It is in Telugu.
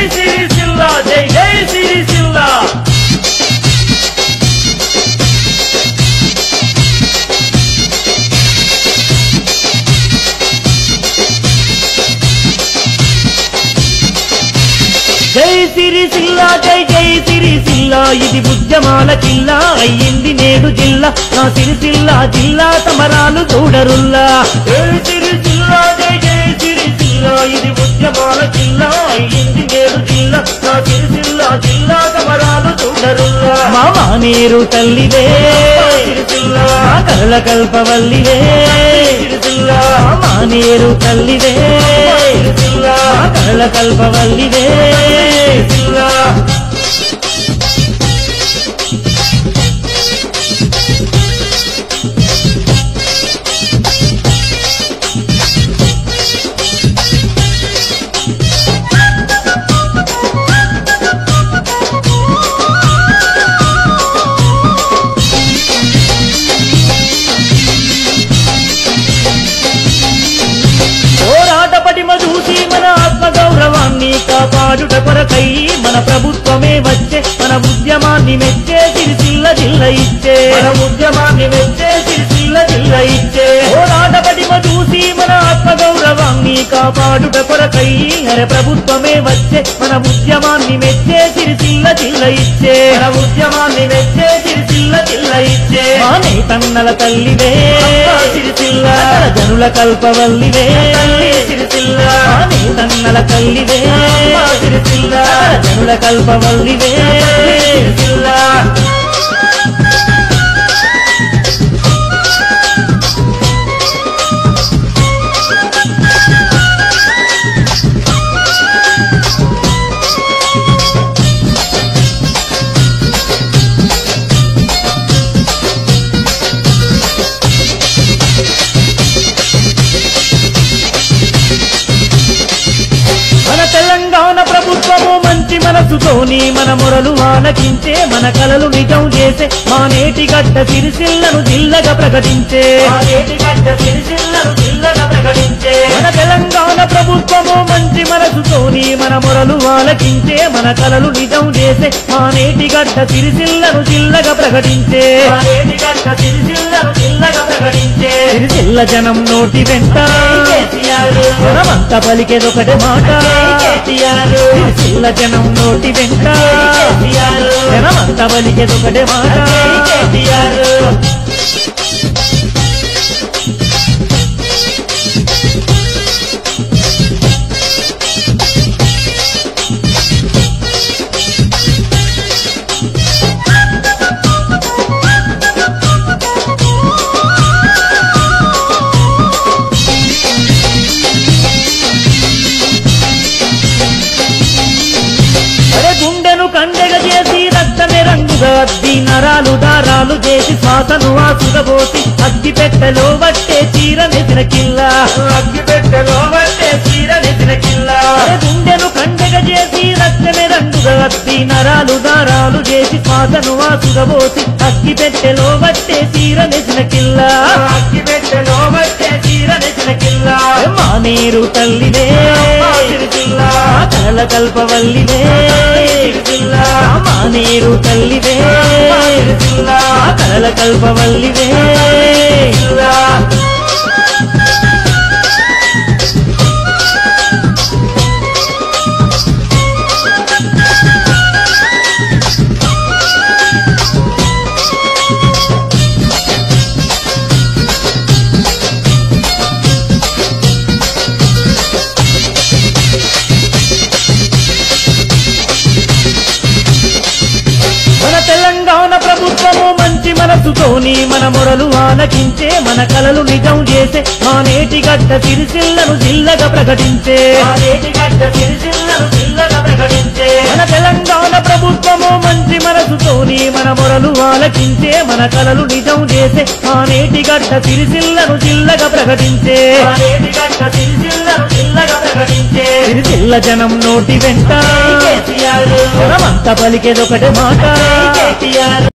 సిరిసిల్ల జై జై సిరిసిల్ల జై సిరిసిల్ల జై జై సిరిసిల్ల ఇది బుద్ధమాల జిల్లా అయ్యింది నేడు జిల్లా నా సిరిసిల్ల జిల్లా సమరాలు చూడరుల్లా జై సిరిసిల్ల జై జై సిరిసిల్ల ఇది బుద్ధమాల జిల్లా అయ్యింది నేడు జిల్లా నా సిరిసిల్ల జిల్లా సమరాలు చూడరుల్లా మామా నీరు తల్లివే సిరిసిల్ల కళ్ళ కల్పవల్లివే సిరిసిల్ల మామా నీరు తల్లివే సిరిసిల్ల కళ్ళ కల్పవల్లివే సిరిసిల్ల పోరాట పటిమ చూసి మన ఆత్మ గౌరవాన్ని కాపాడుట కొరకై మన ప్రభుత్వమే వచ్చే మన ఉద్యమాన్ని మెచ్చే సిరిసిల్ల జిల్ల ఇచ్చే మన ఉద్యమాన్ని మెచ్చే సిరిసిల్ల జిల్ల ఇచ్చే పోరాట పటిమ చూసి మన ఆత్మ గౌరవాన్ని కాపాడుట కొరకై అరే ప్రభుత్వమే వచ్చే మన ఉద్యమాన్ని మెచ్చే సిరిసిల్ల జిల్ల ఇచ్చే మన ఉద్యమాన్ని మెచ్చే సిరిసిల్ల జిల్ల ఇచ్చే మానే తన్నల తల్లివే సిరిసిల్ల జనుల కల్పవల్లివే సిరిసిల్ల మానే తన్నల తల్లివే సిరిసిల్ల జనుల కల్పవల్లివే సిరిసిల్ల మన తెలంగాణ ప్రభుత్వము మంచి మనసుతోని మన మొరలు ఆలకించే మన కలలు నిజం చేసే మా నేటి గడ్డ సిరిసిల్లను జిల్లగా ప్రకటించే మన తెలంగాణ ప్రభుత్వము మంచి మనసుతోని మన మొరలు ఆలకించే మన కలలు నిజం చేసే మా నేటి గడ్డ సిరిసిల్లను జిల్లగా ప్రకటించే సిరిసిల్ల జనం నోటి వెంట మనమంతా పలికేదొకటే మాట సిరిసిల్ల జనం నోటి వెంట జనమంతా పలికేదొకటే మాట అరే గుండెను కండెగా చేసి రక్తమే రంగుగా అద్ది నరాలు దారాలు చేసి శ్వాసను ఆసుగబోసి అగ్గి పెట్టెలో వట్టే చీర నెసిన కిల్ల అగ్గి పెట్టెలో వట్టే చీర నెసిన కిల్ల అరే గుండెను కండెగా చేసి రక్తమే రంగుగా అద్ది నరాలు దారాలు చేసి శ్వాసను ఆసుగబోసి అగ్గి పెట్టెలో వట్టే చీర నెసిన కిల్ల అగ్గి పెట్టెలో వట్టే చీర నెసిన కిల్ల మానేరు తల్లివే కలల కల్పవల్లివే మానేరు తల్లివే కలల కల్పవల్లివే మన తెలంగాణ ప్రభుత్వము మంచి మనసుతోని మన మొరలు ఆలకించే మన కలలు నిజం చేసే మా నేటి గడ్డ సిరిసిల్లను జిల్లగా ప్రకటించే మన తెలంగాణ ప్రభుత్వము మంచి మనసుతోని మన మొరలు ఆలకించే మన కలలు నిజం చేసే మా నేటి గడ్డ సిరిసిల్లను జిల్లగా ప్రకటించే సిరిసిల్ల జనం నోటి వెంట జనమంతా పలికేదొకటే మాట